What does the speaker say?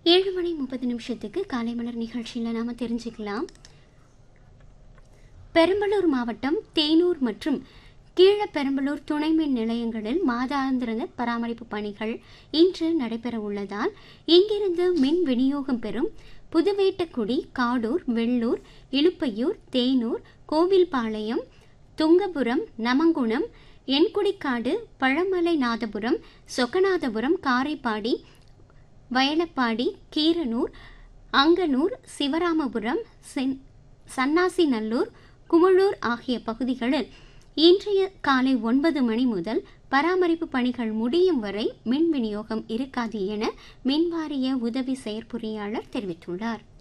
ஏழு மணி முப்பது நிமிஷத்துக்கு காலை மலர் நிகழ்ச்சியில் நாம் தெரிஞ்சுக்கலாம் பெரம்பலூர் மாவட்டம் தேனூர் மற்றும் கீழப்பெரம்பலூர் துணை மின் நிலையங்களில் மாதாந்திர பராமரிப்பு பணிகள் இன்று நடைபெற உள்ளதால் இங்கிருந்து மின் விநியோகம் பெறும் புதுவேட்டக்குடி காடூர் வெள்ளூர் இலுப்பையூர் தேனூர் கோவில்பாளையம் துங்கபுரம் நமங்குணம் என்குடிக்காடு பழமலை நாதபுரம் சொக்கநாதபுரம் காரைப்பாடி வயலப்பாடி கீரனூர் அங்கனூர் சிவராமபுரம் சென் சன்னாசிநல்லூர் குமளூர் ஆகிய பகுதிகளில் இன்றைய காலை ஒன்பது மணி முதல் பராமரிப்பு பணிகள் முடியும் வரை மின் விநியோகம் இருக்காது என மின்வாரிய உதவி செயற்பொறியாளர் தெரிவித்துள்ளார்